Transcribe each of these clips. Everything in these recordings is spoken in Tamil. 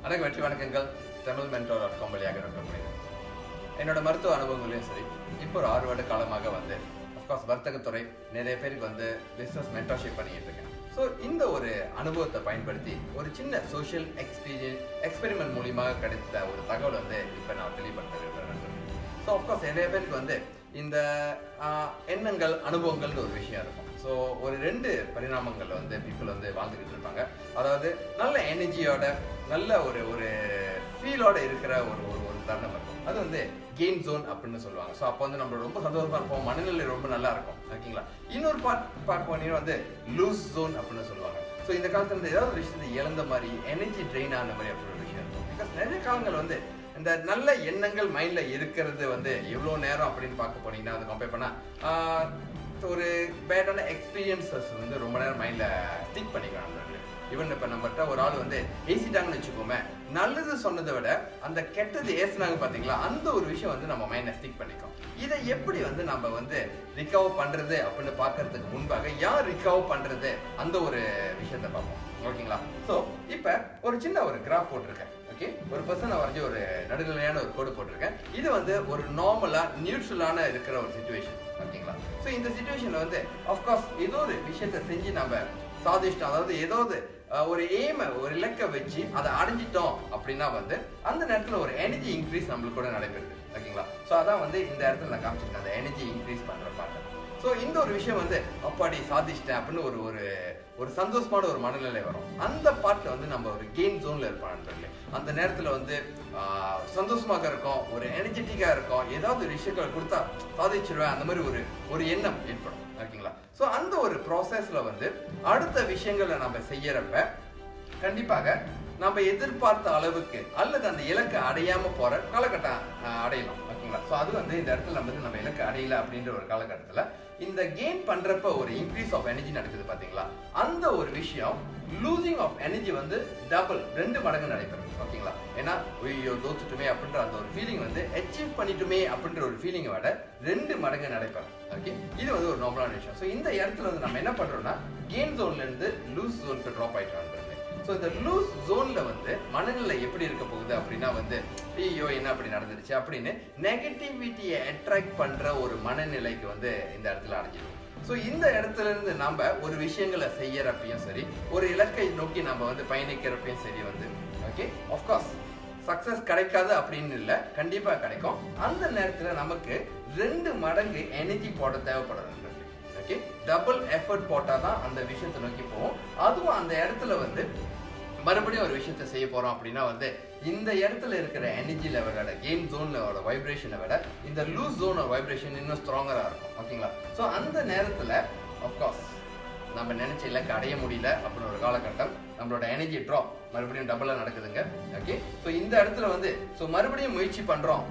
அனைவருக்கும் வெற்றி வணக்கங்கள் தமிழ் மென்டோர் டாட் காம் வழியாக டாக்டர் மனிதன் என்னோட மருத்துவ அனுபவங்களையும் சரி இப்போ ஒரு ஆறு வருட காலமாக வந்து அஃப்கோர்ஸ் வர்த்தகத்துறை நிறைய பேருக்கு வந்து பிஸ்னஸ் மென்டர்ஷிப் பண்ணிட்டு இருக்கேன் ஸோ இந்த ஒரு அனுபவத்தை பயன்படுத்தி ஒரு சின்ன சோஷியல் எக்ஸ்பீரியன்ஸ் எக்ஸ்பெரிமெண்ட் மூலியமாக கிடைத்த ஒரு தகவல் வந்து இப்போ நான் தெளிவுபடுத்த விரும்புகிறேன் ஸோ அஃப்கோர்ஸ் நிறைய பேருக்கு வந்து இந்த ஆஹ், எண்ணங்கள் அனுபவங்கள்னு ஒரு விஷயம் இருக்கும் ஸோ ஒரு ரெண்டு பரிணாமங்கள்ல வந்து பீப்புள் வந்து வாழ்ந்துக்கிட்டு இருப்பாங்க அதாவது நல்ல எனர்ஜியோட நல்ல ஒரு ஒரு ஃபீலோட இருக்கிற ஒரு ஒரு ஒரு தருணம் இருக்கும் அது வந்து கெயின் ஜோன் அப்படின்னு சொல்லுவாங்க ஸோ அப்போ வந்து நம்ம ரொம்ப சந்தோஷமா இருப்போம் மனநிலை ரொம்ப நல்லா இருக்கும் ஓகேங்களா இன்னொரு பார்ட் பார்க்க போனீங்கன்னா வந்து லூஸ் ஜோன் அப்படின்னு சொல்லுவாங்க ஸோ இந்த காலத்துல இருந்து ஏதாவது ஒரு விஷயத்தை இழந்த மாதிரி எனர்ஜி ட்ரெயின் ஆன மாதிரி அப்படி ஒரு விஷயம் இருக்கும் பிகாஸ் நிறைய காலங்கள் வந்து இந்த நல்ல எண்ணங்கள் மைண்ட்ல இருக்கிறது வந்து எவ்வளோ நேரம் அப்படின்னு பார்க்க போனீங்கன்னா அதை கம்பேர் பண்ணா ஆஹ், ஒரு பேடான எக்ஸ்பீரியன்சஸ் வந்து ரொம்ப நேரம் மைண்ட்ல ஸ்டிக் பண்ணிக்கிறாங்க ஈவன் இப்போ நம்மகிட்ட ஒரு ஆள் வந்து ஏசிட்டாங்கன்னு வச்சுக்கோமே நல்லது சொன்னதை விட அந்த கெட்டது ஏசுனாங்க பாத்தீங்களா அந்த ஒரு விஷயம் வந்து நம்ம மைண்ட்ல ஸ்டிக் பண்ணிக்கும் இதை எப்படி வந்து நம்ம வந்து ரிகவர் பண்றது அப்படின்னு பார்க்கறதுக்கு முன்பாக யார் ரிகவர் பண்றது அந்த ஒரு விஷயத்தை பார்ப்போம் ஓகேங்களா ஸோ இப்போ ஒரு சின்ன ஒரு கிராஃப் போட்டிருக்கேன் ஓகே ஒரு பர்சனை வரைஞ்சி ஒரு நடுநிலையான ஒரு கோடு போட்டிருக்கேன் இது வந்து ஒரு நார்மலா நியூட்ரலான இருக்கிற ஒரு சுச்சுவேஷன் ஓகேங்களா ஸோ இந்த சுச்சுவேஷன்ல வந்து அஃப்கோர்ஸ் ஏதோ ஒரு விஷயத்தை செஞ்சு நம்ம சாதிச்சிட்டோம் அதாவது ஏதாவது அஹ், ஒரு எய்மை ஒரு இலக்கை வச்சு அதை அடைஞ்சிட்டோம் அப்படின்னா வந்து அந்த நேரத்தில் ஒரு எனர்ஜி இன்க்ரீஸ் நம்மளுக்கு கூட நடைபெறுது ஓகேங்களா ஸோ அதான் வந்து இந்த இடத்துல நான் காமிச்சிருக்கேன் அந்த எனர்ஜி இன்க்ரீஸ் பண்ற பாட்டு ஸோ இந்த ஒரு விஷயம் வந்து அப்பாடி சாதிச்சிட்டேன் அப்படின்னு ஒரு ஒரு ஒரு சந்தோஷமான ஒரு மனநிலை வரும் அந்த பாட்டில் வந்து நம்ம ஒரு கெயின் ஜோன்ல இருப்போம் நண்பர்களே அந்த நேரத்தில் வந்து ஆஹ், சந்தோஷமாக இருக்கும் ஒரு எனர்ஜெட்டிக்காக இருக்கும் ஏதாவது ஒரு விஷயங்கள் கொடுத்தா சாதிச்சிருவேன் அந்த மாதிரி ஒரு ஒரு எண்ணம் ஏற்படும் ஓகேங்களா ஸோ அந்த ஒரு ப்ராசஸ்ல வந்து அடுத்த விஷயங்களை நம்ம செய்யறப்ப கண்டிப்பாக நம்ம எதிர்பார்த்த அளவுக்கு அல்லது அந்த இலக்கை அடையாம போற காலகட்டம் ஆஹ், அடையலாம் ஓகேங்களா ஸோ அது வந்து இந்த இடத்துல நம்ம வந்து நம்ம இலக்கை அடையல அப்படின்ற ஒரு காலகட்டத்துல இந்த கெயின் பண்றப்ப ஒரு இன்க்ரீஸ் ஆஃப் எனர்ஜி நடக்குது பாத்தீங்களா அந்த ஒரு விஷயம் லூசிங் ஆஃப் எனர்ஜி வந்து டபுள் ரெண்டு மடங்கு நடைபெறும் ஓகேங்களா ஏன்னா ஐயோ தோத்துட்டுமே அப்படின்ற அந்த ஒரு ஃபீலிங் வந்து அச்சீவ் பண்ணிட்டுமே அப்படின்ற ஒரு ஃபீலிங்கை விட ரெண்டு மடங்கு நடைபெறும் ஓகே இது வந்து ஒரு நார்மலான விஷயம் ஸோ இந்த இடத்துல வந்து நம்ம என்ன பண்றோம்னா கெயின் ஜோன்ல இருந்து லூஸ் ஜோனுக்கு ட்ராப் ஆயிட்டு ஸோ இந்த லூஸ் ஜோன்ல வந்து மனநிலை எப்படி இருக்க போகுது அப்படின்னா வந்து ஐயோ என்ன அப்படி நடந்துருச்சு அப்படின்னு நெகட்டிவிட்டியை அட்ராக்ட் பண்ற ஒரு மனநிலைக்கு வந்து இந்த இடத்துல அடைஞ்சிடும் ஸோ இந்த இடத்துல இருந்து நம்ம ஒரு விஷயங்களை செய்யறப்பையும் சரி ஒரு இலக்கை நோக்கி நம்ம வந்து பயணிக்கிறப்பையும் சரி வந்து ஓகே ஆஃப்கோர்ஸ் சக்சஸ் கிடைக்காது அப்படின்னு இல்லை கண்டிப்பா கிடைக்கும் அந்த நேரத்துல நமக்கு ரெண்டு மடங்கு எனர்ஜி போட தேவைப்படுறது ஓகே டபுள் எஃபர்ட் போட்டால் தான் அந்த விஷயத்தை நோக்கி போவோம் அதுவும் அந்த இடத்துல வந்து மறுபடியும் ஒரு விஷயத்த செய்ய போறோம் அப்படின்னா வந்து இந்த இடத்துல இருக்கிற எனர்ஜி லெவலோட கேம் ஜோனோட வைப்ரேஷனை விட இந்த லூஸ் ஜோனோட வைப்ரேஷன் இன்னும் ஸ்ட்ராங்கரா இருக்கும் ஓகேங்களா ஸோ அந்த நேரத்துல ஆஃப்கோர்ஸ் நம்ம நினைச்ச இலக்கு அடைய முடியல அப்படின்னு ஒரு காலகட்டம் நம்மளோட எனர்ஜி ட்ராப் மறுபடியும் டபுளா நடக்குதுங்க ஓகே ஸோ இந்த இடத்துல வந்து ஸோ மறுபடியும் முயற்சி பண்றோம்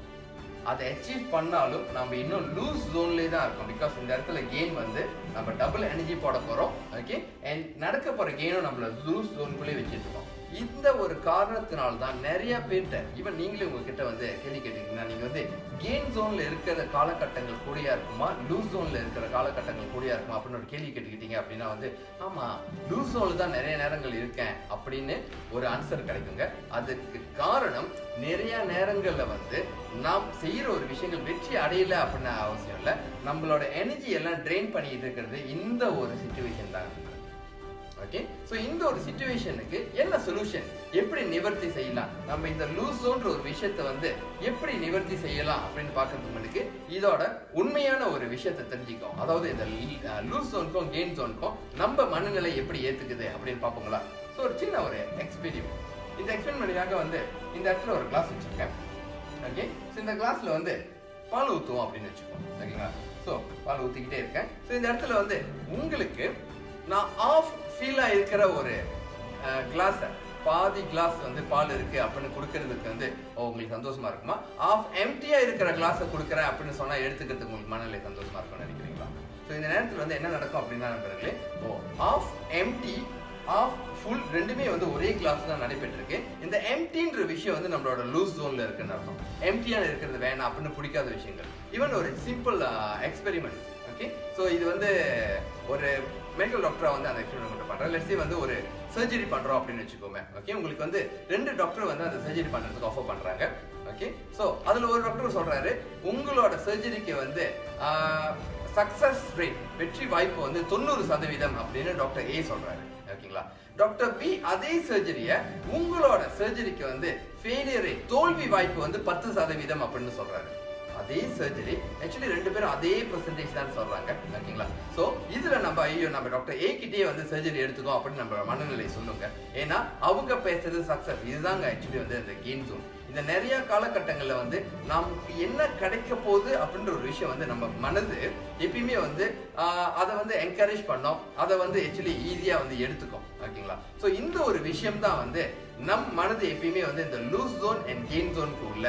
அதை அச்சீவ் பண்ணாலும் நம்ம இன்னும் லூஸ் ஜோன்லேயே தான் இருக்கோம் பிகாஸ் இந்த இடத்துல கெயின் வந்து நம்ம டபுள் எனர்ஜி போட போறோம் ஓகே அண்ட் நடக்க போற கெயினும் நம்மள லூஸ் ஜோனுக்குள்ளே வச்சுட்டு இருக்கோம் இந்த ஒரு காரணத்தினால தான் நிறைய பேர்கிட்ட ஈவன் நீங்களே உங்ககிட்ட வந்து கேள்வி கேட்டீங்கன்னா நீங்க வந்து கெயின் ஜோன்ல இருக்கிற காலகட்டங்கள் கூடியா இருக்குமா லூஸ் ஜோன்ல இருக்கிற காலகட்டங்கள் கூடியா இருக்குமா அப்படின்னு ஒரு கேள்வி கேட்டுக்கிட்டீங்க அப்படின்னா வந்து ஆமா லூஸ் ஜோன்ல தான் நிறைய நேரங்கள் இருக்கேன் அப்படின்னு ஒரு ஆன்சர் கிடைக்குங்க அதுக்கு காரணம் நிறைய நேரங்கள்ல வந்து நாம் செய்யற ஒரு விஷயங்கள் வெற்றி அடையல அப்படின்னு அவசியம் இல்லை நம்மளோட எனர்ஜி எல்லாம் ட்ரெயின் பண்ணிட்டு இருக்கிறது இந்த ஒரு சுச்சுவேஷன் தான் ஓகே ஸோ இந்த ஒரு சுச்சுவேஷனுக்கு என்ன சொல்யூஷன் எப்படி நிவர்த்தி செய்யலாம் நம்ம இந்த லூஸ் ஜோன்ற ஒரு விஷயத்தை வந்து எப்படி நிவர்த்தி செய்யலாம் அப்படின்னு பார்க்கறதுக்கு முன்னாடி இதோட உண்மையான ஒரு விஷயத்தை தெரிஞ்சுக்கோம் அதாவது இந்த லூஸ் ஜோனுக்கும் கெயின் ஜோனுக்கும் நம்ம மனநிலை எப்படி ஏத்துக்குது அப்படின்னு பார்ப்போங்களா ஸோ ஒரு சின்ன ஒரு எக்ஸ்பீரியன்ஸ் இந்த எக்ஸ்பெரிமெண்ட்டுக்காக வந்து இந்த இடத்துல ஒரு கிளாஸ் வச்சிருக்கேன் ஓகே ஸோ இந்த கிளாஸ்ல வந்து பால் ஊற்றுவோம் அப்படின்னு வச்சுக்கோம் ஓகேங்களா ஸோ பால் ஊற்றிக்கிட்டே இருக்கேன் ஸோ இந்த இடத்துல வந்து உங்களுக்கு நான் ஆஃப் ஃபீலாக இருக்கிற ஒரு கிளாஸை பாதி கிளாஸ் வந்து பால் இருக்கு அப்படின்னு கொடுக்கறதுக்கு வந்து ஓ, உங்களுக்கு சந்தோஷமா இருக்குமா ஆஃப் எம்டியா இருக்கிற கிளாஸை கொடுக்குறேன் அப்படின்னு சொன்னா எடுத்துக்கிறதுக்கு உங்களுக்கு மனநிலை சந்தோஷமா இருக்கும்னு நினைக்கிறீங்களா ஸோ இந்த நேரத்தில் வந்து என்ன நடக்கும் அப்படின்னா நண்பர்களே ஓ ஆஃப் எம்டி ஆஃப் ஃபுல் ரெண்டுமே வந்து ஒரே கிளாஸ் தான் நடைபெற்றிருக்கு இந்த எம்டின்ற விஷயம் வந்து நம்மளோட லூஸ் ஜோன்ல இருக்குன்னு அர்த்தம் எம்டியான இருக்கிறது வேணாம் அப்படின்னு பிடிக்காத விஷயங்கள் ஈவன் ஒரு சிம்பிள் எக்ஸ்பெரிமெண்ட் ஓகே ஸோ இது வந்து ஒரு மெடிக்கல் டாக்டரா வந்து அந்த எக்ஸ்பெரிமெண்ட் பண்றேன் லெட்ஸே வந்து ஒரு சர்ஜரி பண்றோம் அப்படின்னு வச்சுக்கோமே ஓகே உங்களுக்கு வந்து ரெண்டு டாக்டர் வந்து அந்த சர்ஜரி பண்றதுக்கு ஆஃபர் பண்றாங்க ஓகே ஸோ அதுல ஒரு டாக்டர் சொல்றாரு உங்களோட சர்ஜரிக்கு வந்து சக்சஸ் ரேட் வெற்றி வாய்ப்பு வந்து தொண்ணூறு சதவீதம் அப்படின்னு டாக்டர் ஏ சொல்றாரு ஓகேங்களா டாக்டர் பி அதே சர்ஜரிய உங்களோட சர்ஜரிக்கு வந்து ஃபெயிலியர் ரேட் தோல்வி வாய்ப்பு வந்து பத்து சதவீதம் அப்படின்னு சொல்றாரு அதே சர்ஜரி ஆக்சுவலி ரெண்டு பேரும் அதே பெர்சன்டேஜ் தான் சொல்றாங்க ஓகேங்களா சோ இதுல நம்ம ஐயோ நம்ம டாக்டர் ஏ கிட்டே வந்து சர்ஜரி எடுத்துக்கோ அப்படின்னு நம்ம மனநிலை சொல்லுங்க ஏன்னா அவங்க பேசுறது சக்சஸ் இதுதாங்க ஆக்சுவலி வந்து இந்த கெயின் ஜோன் இந்த நிறைய காலகட்டங்கள்ல வந்து நமக்கு என்ன கிடைக்க போகுது அப்படின்ற ஒரு விஷயம் வந்து நம்ம மனது எப்பயுமே வந்து ஆஹ், அதை வந்து என்கரேஜ் பண்ணோம் அதை வந்து ஆக்சுவலி ஈஸியா வந்து எடுத்துக்கும் ஓகேங்களா ஸோ இந்த ஒரு விஷயம் தான் வந்து நம் மனது எப்பயுமே வந்து இந்த லூஸ் ஜோன் அண்ட் கெயின் ஜோனுக்கு உள்ள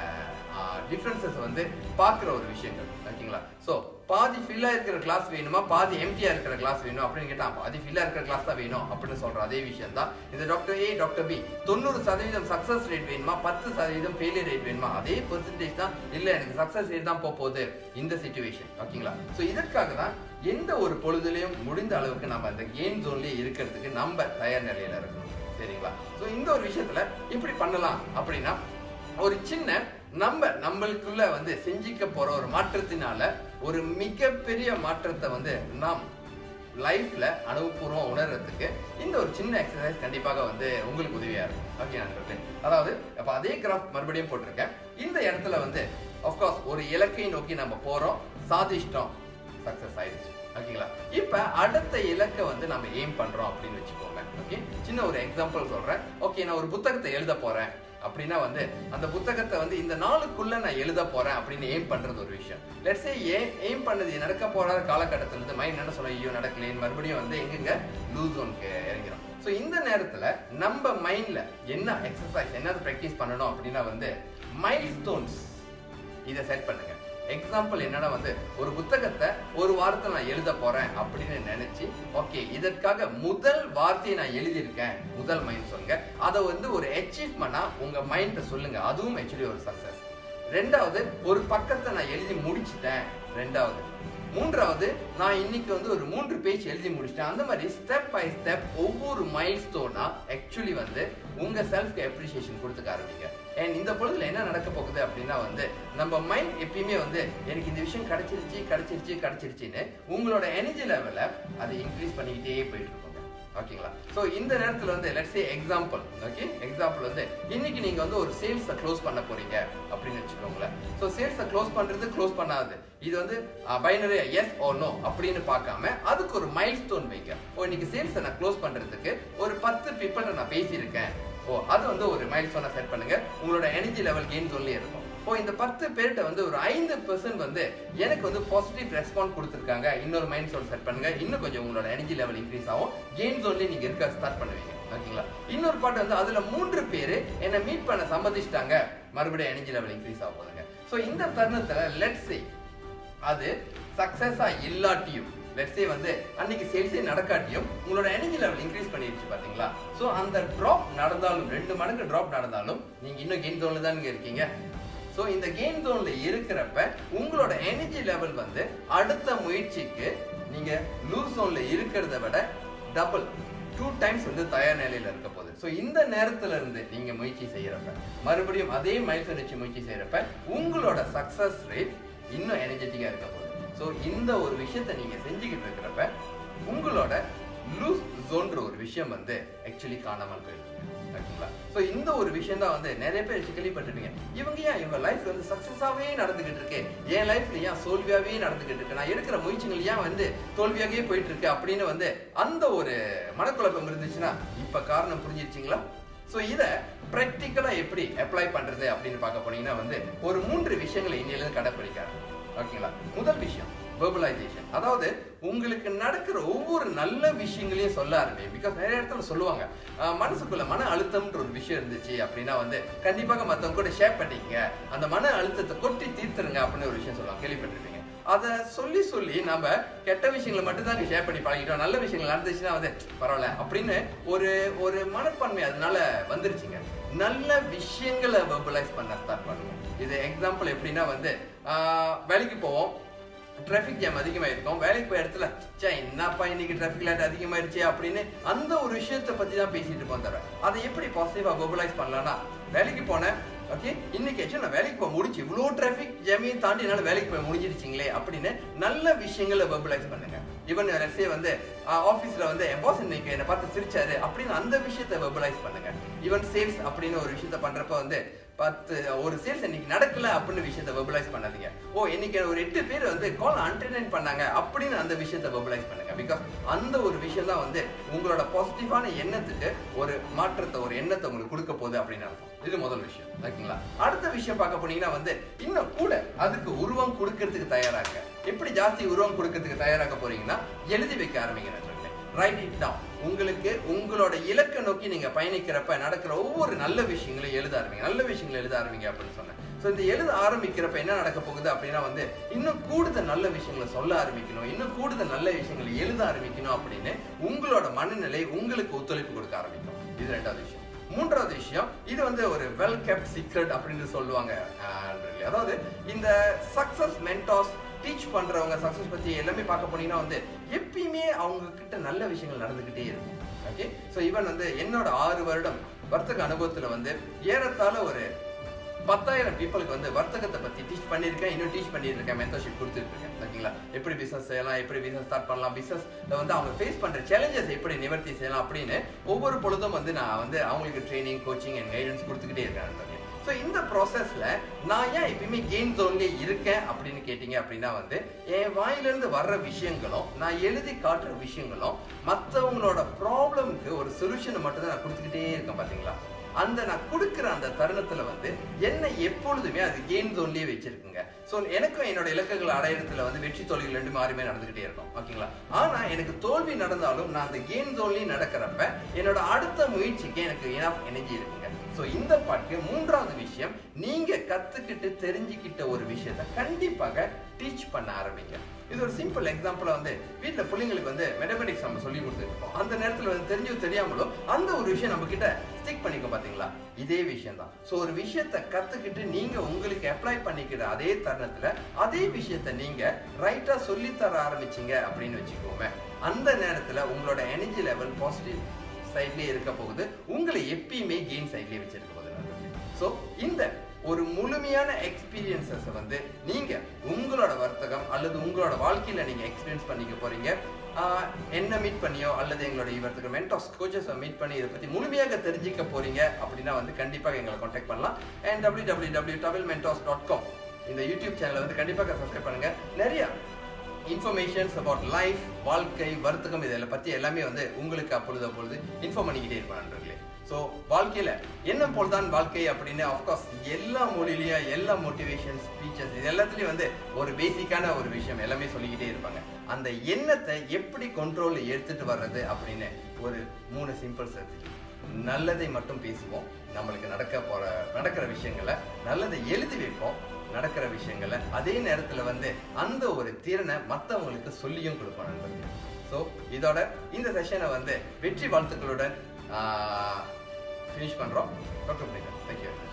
டிஃப்ரென்சஸ் வந்து பார்க்குற ஒரு விஷயங்கள் ஓகேங்களா ஸோ பாதி ஃபில்லாக இருக்கிற கிளாஸ் வேணுமா பாதி எம்டியா இருக்கிற கிளாஸ் வேணும் அப்படின்னு கேட்டா பாதி ஃபில்லாக இருக்கிற கிளாஸ் தான் வேணும் அப்படின்னு சொல்ற அதே விஷயம் தான் இந்த டாக்டர் ஏ டாக்டர் பி தொண்ணூறு சதவீதம் சக்ஸஸ் ரேட் வேணுமா பத்து சதவீதம் ஃபெயிலியர் ரேட் வேணுமா அதே பெர்சன்டேஜ் தான் இல்லை எனக்கு சக்ஸஸ் ரேட் தான் போக போகுது இந்த சுச்சுவேஷன் ஓகேங்களா ஸோ இதற்காக தான் எந்த ஒரு பொழுதுலையும் முடிந்த அளவுக்கு நம்ம அந்த கேம் ஜோன்லயே இருக்கிறதுக்கு நம்ம தயார் நிலையில இருக்கணும் சரிங்களா ஸோ இந்த ஒரு விஷயத்துல எப்படி பண்ணலாம் அப்படின்னா ஒரு சின்ன நம்ம நம்மளுக்குள்ள வந்து செஞ்சிக்க போற ஒரு மாற்றத்தினால ஒரு மிகப்பெரிய மாற்றத்தை வந்து நாம் லைஃப்ல அனுபவபூர்வம் உணர்றதுக்கு இந்த ஒரு சின்ன எக்ஸசைஸ் கண்டிப்பாக வந்து உங்களுக்கு உதவியா இருக்கும் ஓகே நண்பர்களே அதாவது அப்ப அதே கிராஃப் மறுபடியும் போட்டிருக்கேன் இந்த இடத்துல வந்து ஆஃப்கோர்ஸ் ஒரு இலக்கை நோக்கி நம்ம போறோம் சாதிச்சிட்டோம் சக்சஸ் ஆயிடுச்சு ஓகேங்களா இப்ப அடுத்த இலக்கை வந்து நம்ம எய்ம் பண்றோம் அப்படின்னு வச்சுக்கோங்க ஓகே சின்ன ஒரு எக்ஸாம்பிள் சொல்றேன் ஓகே நான் ஒரு புத்தகத்தை எழுத போறேன் அப்படின்னா வந்து அந்த புத்தகத்தை வந்து இந்த நாளுக்குள்ள நான் எழுத போறேன் அப்படின்னு எய்ம் பண்றது ஒரு விஷயம் லெட்ஸே ஏன் எய்ம் பண்ணது நடக்க போற காலகட்டத்துல இருந்து மைண்ட் என்ன சொல்ல ஐயோ நடக்கலையே மறுபடியும் வந்து எங்கெங்க லூஸ் ஜோனுக்கு இறங்கிறோம் ஸோ இந்த நேரத்துல நம்ம மைண்ட்ல என்ன எக்ஸசைஸ் என்ன ப்ராக்டிஸ் பண்ணணும் அப்படின்னா வந்து மைல் ஸ்டோன்ஸ் இதை செட் பண்ணுங்க எக்ஸாம்பிள் என்னன்னா வந்து ஒரு புத்தகத்தை ஒரு வாரத்தை நான் எழுத போறேன் அப்படின்னு நினைச்சு ஓகே இதற்காக முதல் வார்த்தையை நான் எழுதியிருக்கேன் முதல் மைண்ட் சொல்லுங்க அதை வந்து ஒரு அச்சீவ்மெண்டா உங்க மைண்ட சொல்லுங்க அதுவும் ஆக்சுவலி ஒரு சக்சஸ் ரெண்டாவது ஒரு பக்கத்தை நான் எழுதி முடிச்சிட்டேன் ரெண்டாவது மூன்றாவது நான் இன்னைக்கு வந்து ஒரு மூன்று பேஜ் எழுதி முடிச்சிட்டேன் அந்த மாதிரி ஸ்டெப் பை ஸ்டெப் ஒவ்வொரு மைல் ஸ்டோனா ஆக்சுவலி வந்து உங்க செல்ஃப்க்கு அப்ரிசியேஷன் கொடுத்துக்க ஆரம்பிங்க அண்ட் இந்த பொழுதுல என்ன நடக்க போகுது அப்படின்னா வந்து நம்ம மைண்ட் எப்பயுமே வந்து எனக்கு இந்த விஷயம் கிடைச்சிருச்சு கிடைச்சிருச்சு கிடைச்சிருச்சுன்னு உங்களோட எனர்ஜி லெவலை அதை இன்க்ரீஸ் பண்ணிக்கிட்டே போயிட்டு இருக்கோங்க ஓகேங்களா ஸோ இந்த நேரத்தில் வந்து let's a example okay example வந்து இன்னைக்கு நீங்க வந்து ஒரு சேல்ஸை க்ளோஸ் பண்ண போறீங்க அப்படின்னு வச்சுக்கோங்களேன் ஸோ சேல்ஸை க்ளோஸ் பண்றது க்ளோஸ் பண்ணாது இது வந்து பைனரி எஸ் ஓ நோ அப்படின்னு பார்க்காம அதுக்கு ஒரு மைல் ஸ்டோன் வைங்க ஓ இன்னைக்கு சேல்ஸை நான் க்ளோஸ் பண்றதுக்கு ஒரு பத்து பீப்பிள்கிட்ட நான் பேசியிருக்கேன் ஓ அது வந்து ஒரு மைல் ஸ்டோனை செட் பண்ணுங்க உங்களோட எனர்ஜி லெவல் கெயின் ஜோன்லேயே இருக்கும் ஓ இந்த பத்து பேர்கிட்ட வந்து ஒரு ஐந்து பெர்சன்ட் வந்து எனக்கு வந்து பாசிட்டிவ் ரெஸ்பான்ஸ் கொடுத்துருக்காங்க இன்னொரு மைண்ட் ஸ்டோன் செட் பண்ணுங்க இன்னும் கொஞ்சம் உங்களோட எனர்ஜி லெவல் இன்க்ரீஸ் ஆகும் கெயின் ஜோன்லேயே நீங்க இருக்க ஸ்டார்ட் பண்ணுவீங்க ஓகேங்களா இன்னொரு பாட்டு வந்து அதுல மூன்று பேர் என்னை மீட் பண்ண சம்மதிச்சிட்டாங்க மறுபடியும் எனர்ஜி லெவல் இன்க்ரீஸ் ஆக போதுங்க ஸோ இந்த தருணத்துல லெட்ஸ் சே அது சக்சஸா இல்லாட்டியும் லெட்ஸே வந்து அன்னைக்கு சேல்ஸே நடக்காட்டியும் உங்களோட எனர்ஜி லெவல் இன்க்ரீஸ் பண்ணிருச்சு பாத்தீங்களா சோ அந்த டிராப் நடந்தாலும் ரெண்டு மடங்கு டிராப் நடந்தாலும் நீங்க இன்னும் கெயின் ஜோன்ல தான் இருக்கீங்க சோ இந்த கெயின் ஜோன்ல இருக்கிறப்ப உங்களோட எனர்ஜி லெவல் வந்து அடுத்த முயற்சிக்கு நீங்க லூஸ் ஜோன்ல இருக்கிறத விட டபுள் டூ டைம்ஸ் வந்து தயார் நிலையில இருக்க போகுது ஸோ இந்த நேரத்துல இருந்து நீங்க முயற்சி செய்யறப்ப மறுபடியும் அதே மைல்ஸ்டோன் வச்சு முயற்சி செய்யறப்ப உங்களோட சக்சஸ் ரேட் இன்னும் எனர்ஜெட்டிக்கா இருக்க போகுது ஸோ இந்த ஒரு விஷயத்தை நீங்க செஞ்சுக்கிட்டு இருக்கிறப்ப உங்களோட லூஸ் ஜோன்ற ஒரு விஷயம் வந்து ஆக்சுவலி காணாமல் போயிருக்கு ஓகேங்களா ஸோ இந்த ஒரு விஷயம் தான் வந்து நிறைய பேர் வச்சு கேள்விப்பட்டிருப்பீங்க இவங்க ஏன் இவங்க லைஃப் வந்து சக்சஸாவே நடந்துகிட்டு இருக்கு என் லைஃப்ல ஏன் தோல்வியாவே நடந்துகிட்டு இருக்கு நான் எடுக்கிற முயற்சிகள் ஏன் வந்து தோல்வியாகவே போயிட்டு இருக்கு அப்படின்னு வந்து அந்த ஒரு மனக்குழப்பம் இருந்துச்சுன்னா இப்ப காரணம் புரிஞ்சிருச்சிங்களா ஸோ இதை ப்ராக்டிக்கலாக எப்படி அப்ளை பண்றது அப்படின்னு பார்க்க போனீங்கன்னா வந்து ஒரு மூன்று விஷயங்களை இன்னிலிருந்து கடைப்பிடிக்காரு ஓகேங்களா முதல் விஷயம் வெர்பலைசேஷன் அதாவது உங்களுக்கு நடக்கிற ஒவ்வொரு நல்ல விஷயங்களையும் சொல்ல ஆரம்பி பிகாஸ் நிறைய இடத்துல சொல்லுவாங்க அஹ், மனசுக்குள்ள மன அழுத்தம்ன்ற ஒரு விஷயம் இருந்துச்சு அப்படின்னா வந்து கண்டிப்பாக மற்றவங்க கூட ஷேர் பண்ணிக்கங்க அந்த மன அழுத்தத்தை கொட்டி தீர்த்துருங்க அப்படின்னு ஒரு விஷயம் சொல்லுவாங்க கேள்விப்பட்டிருப்பீங்க அதை சொல்லி சொல்லி நம்ம கெட்ட விஷயங்களை மட்டும் தான் ஷேர் பண்ணி பழகிட்டோம் நல்ல விஷயங்கள் நடந்துச்சுன்னா வந்து பரவாயில்ல அப்படின்னு ஒரு ஒரு மனப்பான்மை அதனால வந்துருச்சுங்க நல்ல விஷயங்களை வெர்பலைஸ் பண்ண ஸ்டார்ட் பண்ணுவோம் இது எக்ஸாம்பிள் எப்படின்னா வந்து ஆஹ், வேலைக்கு போவோம் டிராஃபிக் ஜாம் அதிகமாயிருக்கும் வேலைக்கு போய் இடத்துல சே என்னப்பா இன்னைக்கு டிராஃபிக் லைட் அதிகமாயிருச்சு அப்படின்னு அந்த ஒரு விஷயத்தை பத்தி தான் பேசிட்டு இருப்போம் தவிர அதை எப்படி பாசிட்டிவா மொபைலைஸ் பண்ணலாம்னா வேலைக்கு போனேன் ஓகே இன்னைக்கு ஆச்சு நான் வேலைக்கு போக முடிச்சு இவ்வளோ டிராஃபிக் ஜாமையும் தாண்டி என்னால் வேலைக்கு போய் முடிஞ்சிருச்சிங்களே அப்படின்னு நல்ல விஷயங்களை வெர்பலைஸ் பண்ணுங்க ஈவன் லட்சே வந்து ஆஃபீஸில் வந்து என் பாஸ் இன்னைக்கு என்னை பார்த்து சிரிச்சாரு அப்படின்னு அந்த விஷயத்தை வெர்பலைஸ் பண்ணுங்க ஈவன் சேல்ஸ் அப்படின்னு ஒரு விஷயத்த பண்றப்ப வந்து பத்து ஒரு சேல்ஸ் இன்னைக்கு நடக்கல அப்படின்னு விஷயத்த வெர்பலைஸ் பண்ணாதீங்க ஓ இன்னைக்கு ஒரு எட்டு பேர் வந்து கால் அண்டர்டைன் பண்ணாங்க அப்படின்னு அந்த விஷயத்த வெர்பலைஸ் பண்ணுங்க பிகாஸ் அந்த ஒரு விஷயம் தான் வந்து உங்களோட பாசிட்டிவான எண்ணத்துக்கு ஒரு மாற்றத்தை ஒரு எண்ணத்தை உங்களுக்கு கொடுக்க போகுது அப்படின்னு அர்த்தம் இது முதல் விஷயம் ஓகேங்களா அடுத்த விஷயம் பார்க்க போனீங்கன்னா வந்து இன்னும் கூட அதுக்கு உருவம் கொடுக்கறதுக்கு தயாராக எப்படி ஜாஸ்தி உருவம் கொடுக்கறதுக்கு தயாராக போறீங்கன்னா எழுதி வைக்க ஆரம்பிங்க நண்பர்களே ரைட் இட் டவுன் உங்களுக்கு உங்களோட இலக்கை நோக்கி நீங்க பயணிக்கிறப்ப நடக்கிற ஒவ்வொரு நல்ல விஷயங்களையும் எழுத ஆரம்பிங்க நல்ல விஷயங்களை எழுத ஆரம்பிங்க அப்படின்னு சொன்னேன் ஸோ இந்த எழுத ஆரம்பிக்கிறப்ப என்ன நடக்க போகுது அப்படின்னா வந்து இன்னும் கூடுதல் நல்ல விஷயங்களை சொல்ல ஆரம்பிக்கணும் இன்னும் கூடுதல் நல்ல விஷயங்களை எழுத ஆரம்பிக்கணும் அப்படின்னு உங்களோட மனநிலை உங்களுக்கு ஒத்துழைப்பு கொடுக்க ஆரம்பிக்கும் இது ரெண்டாவது விஷயம் மூன்றாவது விஷயம் இது வந்து ஒரு வெல் கெப்ட் சீக்ரெட் அப்படின்னு சொல்லுவாங்க ஆஹ் அதாவது இந்த சக்சஸ் மென்டாஸ் டீச் பண்றவங்க சக்சஸ் பத்தி எல்லாமே பார்க்க போனீங்கன்னா வந்து எப்பயுமே அவங்க கிட்ட நல்ல விஷயங்கள் நடந்துகிட்டே இருக்கும் ஓகே ஸோ ஈவன் வந்து என்னோட ஆறு வருடம் வர்த்தக அனுபவத்துல வந்து ஏறத்தாழ ஒரு பத்தாயிரம் பீப்புளுக்கு வந்து வர்த்தகத்தை பத்தி டீச் பண்ணியிருக்கேன் இன்னும் டீச் பண்ணியிருக்கேன் மென்டர்ஷிப் கொடுத்துட்டு இருக்கேன் ஓகேங்களா எப்படி பிசினஸ் செய்யலாம் எப்படி பிசினஸ் ஸ்டார்ட் பண்ணலாம் பிசினஸ்ல வந்து அவங்க ஃபேஸ் பண்ற சேலஞ்சஸ் எப்படி நிவர்த்தி செய்யலாம் அப்படின்னு ஒவ்வொரு பொழுதும் வந்து நான் வந்து அவங்களுக்கு ட்ரைனிங் கோச்சிங் அண்ட் கைடன்ஸ் கொடுத்துக்கிட்டே இருக்கேன் ஸோ இந்த ப்ராசஸ்ல நான் ஏன் எப்பயுமே கெயின் ஜோன்லேயே இருக்கேன் அப்படின்னு கேட்டீங்க அப்படின்னா வந்து என் வாயிலிருந்து வர்ற விஷயங்களும் நான் எழுதி காட்டுற விஷயங்களும் மற்றவங்களோட ப்ராப்ளம்க்கு ஒரு சொல்யூஷனை மட்டும் தான் நான் கொடுத்துக்கிட்டே இருக்கேன் பார்த்தீங்களா அந்த நான் கொடுக்குற அந்த தருணத்துல வந்து என்ன எப்பொழுதுமே அது கெயின் ஜோன்லயே வச்சிருக்குங்க ஸோ எனக்கும் என்னோட இலக்குகள் அடையிறதுல வந்து வெற்றி தோல்விகள் ரெண்டு மாறிமே நடந்துகிட்டே இருக்கும் ஓகேங்களா ஆனா எனக்கு தோல்வி நடந்தாலும் நான் அந்த கெயின் ஜோன்லயே நடக்கிறப்ப என்னோட அடுத்த முயற்சிக்கு எனக்கு இனஃப் எனர்ஜி இருக்குங்க ஸோ இந்த பாட்டுக்கு மூன்றாவது விஷயம் நீங்க கத்துக்கிட்டு தெரிஞ்சுக்கிட்ட ஒரு விஷயத்த கண்டிப்பாக டீச் பண்ண ஆரம்பிங்க இது ஒரு சிம்பிள் எக்ஸாம்பிளா வந்து வீட்டில் பிள்ளைங்களுக்கு வந்து மெத்தமெட்டிக்ஸ் நம்ம சொல்லி கொடுத்துருப்போம் அந்த நேரத்தில் வந்து தெரிஞ்சோ தெரியாமலோ அந்த ஒரு விஷயம் நம்ம கிட்ட ஸ்டிக் பண்ணிக்கும் பாத்தீங்களா இதே விஷயம் தான் ஸோ ஒரு விஷயத்த கத்துக்கிட்டு நீங்க உங்களுக்கு அப்ளை பண்ணிக்கிற அதே தருணத்துல அதே விஷயத்த நீங்க ரைட்டா சொல்லி தர ஆரம்பிச்சீங்க அப்படின்னு வச்சுக்கோமே அந்த நேரத்துல உங்களோட எனர்ஜி லெவல் பாசிட்டிவ் சைட்லயே இருக்க போகுது உங்களை எப்பயுமே கெயின் சைட்லயே வச்சிருக்க போகுது ஸோ இந்த ஒரு முழுமையான எக்ஸ்பீரியன்சஸ் வந்து நீங்க உங்களோட வர்த்தகம் அல்லது உங்களோட வாழ்க்கையில நீங்க எக்ஸ்பீரியன்ஸ் பண்ணிக்க போறீங்க ஆஹ் என்ன மீட் பண்ணியோ அல்லது எங்களோட இவர்த்துக்கு மென்டாஸ் கோச்சஸ் மீட் பண்ணி இதை பத்தி முழுமையாக தெரிஞ்சுக்க போறீங்க அப்படின்னா வந்து கண்டிப்பாக எங்களை காண்டாக்ட் பண்ணலாம் and W W W double mentors dot com இந்த யூடியூப் சேனலை வந்து கண்டிப்பாக சப்ஸ்கிரைப் பண்ணுங்க நிறைய இன்ஃபர்மேஷன்ஸ் அபவுட் லைஃப் வாழ்க்கை வர்த்தகம் இதில் பற்றி எல்லாமே வந்து உங்களுக்கு அப்பொழுது அப்பொழுது இன்ஃபார்ம் பண்ணிக்கிட்டே இருப்பேன் நண்பர்களே ஸோ வாழ்க்கையில் என்ன போல் தான் வாழ்க்கை அப்படின்னு அஃப்கோர்ஸ் எல்லா மொழியிலையும் எல்லா மோட்டிவேஷன் ஸ்பீச்சஸ் இது எல்லாத்துலேயும் வந்து ஒரு பேசிக்கான ஒரு விஷயம் எல்லாமே சொல்லிக்கிட்டே இருப்பாங்க அந்த எண்ணத்தை எப்படி கண்ட்ரோலில் எடுத்துட்டு வர்றது அப்படின்னு ஒரு மூணு சிம்பிள் சர்த்தி நல்லதை மட்டும் பேசுவோம் நம்மளுக்கு நடக்க போற நடக்கிற விஷயங்களை நல்லதை எழுதி வைப்போம் நடக்கிற விஷயங்களை அதே நேரத்துல வந்து அந்த ஒரு திறனை மற்றவங்களுக்கு சொல்லியும் கொடுப்போம் நண்பர்கள் ஸோ இதோட இந்த செஷனை வந்து வெற்றி வாழ்த்துக்களுடன் ஃபினிஷ் பண்றோம் டாக்டர் தேங்க்யூ